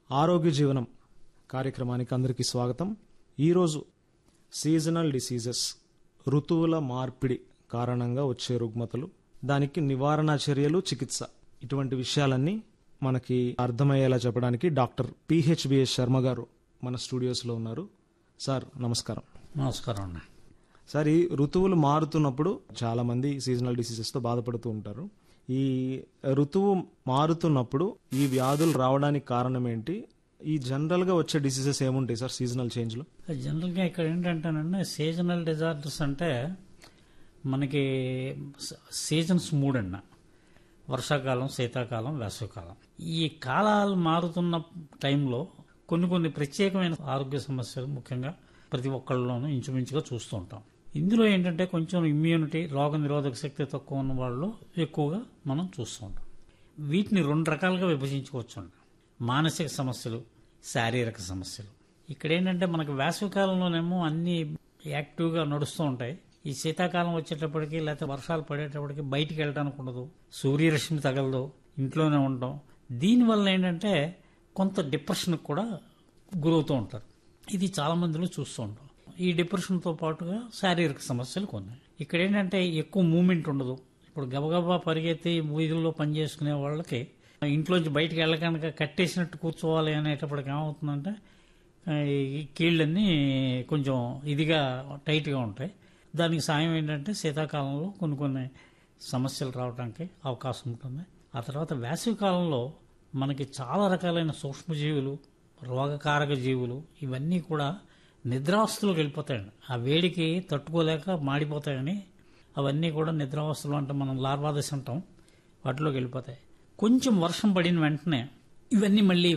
ఆరోగ్య జీవనం కార్యక్రమానికి అందరికీ స్వాగతం ఈరోజు సీజనల్ డిసీజెస్ ఋతువుల మార్పిడి కారణంగా వచ్చే రుగ్మతలు దానికి నివారణ చర్యలు చికిత్స ఇటువంటి విషయాలన్నీ మనకి అర్థమయ్యేలా చెప్పడానికి డాక్టర్ పిహెచ్బిఎస్ శర్మ గారు మన స్టూడియోస్లో ఉన్నారు సార్ నమస్కారం నమస్కారం అండి సార్ ఈ ఋతువులు మారుతున్నప్పుడు చాలా మంది సీజనల్ డిసీజెస్ తో బాధపడుతూ ఉంటారు ఈ ఋతువు మారుతున్నప్పుడు ఈ వ్యాధులు రావడానికి కారణం ఏంటి ఈ జనరల్ గా వచ్చే డిసీజెస్ ఏముంటాయి సార్ సీజనల్ చేంజ్ లో జనరల్గా ఇక్కడ ఏంటంటేనండి సీజనల్ డిజార్డర్స్ అంటే మనకి స- సీజన్స్ మూడన్న వర్షాకాలం శీతాకాలం వేసవికాలం ఈ కాలాలు మారుతున్న టైంలో కొన్ని కొన్ని ప్రత్యేకమైన ఆరోగ్య సమస్యలు ముఖ్యంగా ప్రతి ఒక్కళ్ళలోనూ ఇంచుమించుగా చూస్తూ ఉంటాం ఇందులో ఏంటంటే కొంచెం ఇమ్యూనిటీ రోగ నిరోధక శక్తి తక్కువ ఉన్న వాళ్ళు ఎక్కువగా మనం చూస్తూ ఉంటాం వీటిని రెండు రకాలుగా విభజించుకోవచ్చు అండి మానసిక సమస్యలు శారీరక సమస్యలు ఇక్కడ ఏంటంటే మనకు వేసవి కాలంలోనేమో అన్ని యాక్టివ్గా నడుస్తూ ఉంటాయి ఈ శీతాకాలం వచ్చేటప్పటికి లేకపోతే వర్షాలు పడేటప్పటికి బయటికి వెళ్ళడానికి ఉండదు సూర్యరశ్మి తగలదు ఇంట్లోనే ఉండడం దీనివల్ల ఏంటంటే కొంత డిప్రెషన్కి కూడా గురవుతూ ఉంటారు ఇది చాలా మందిలో చూస్తూ ఉంటాం ఈ డిప్రెషన్తో పాటుగా శారీరక సమస్యలు కొన్ని ఇక్కడ ఏంటంటే ఎక్కువ మూమెంట్ ఉండదు ఇప్పుడు గబగబా పరిగెత్తి వీధుల్లో పనిచేసుకునే వాళ్ళకి ఇంట్లోంచి బయటికి వెళ్ళకనక కట్టేసినట్టు కూర్చోవాలి అనేటప్పటికి ఏమవుతుందంటే ఆ, ఈ కీళ్ళన్నీ కొంచెం ఇదిగా టైట్గా ఉంటాయి దానికి సాయం ఏంటంటే శీతాకాలంలో కొన్ని కొన్ని సమస్యలు రావడానికి అవకాశం ఉంటుంది ఆ తర్వాత వేసవి కాలంలో మనకి చాలా రకాలైన సూక్ష్మజీవులు రోగకారక జీవులు ఇవన్నీ కూడా నిద్రావస్థలోకి వెళ్ళిపోతాయండి ఆ వేడికి తట్టుకోలేక మాడిపోతాయని అవన్నీ కూడా నిద్రావస్థలు అంటే మనం లార్వాదశ అంటాం వాటిలోకి వెళ్ళిపోతాయి కొంచెం వర్షం పడిన వెంటనే ఇవన్నీ మళ్ళీ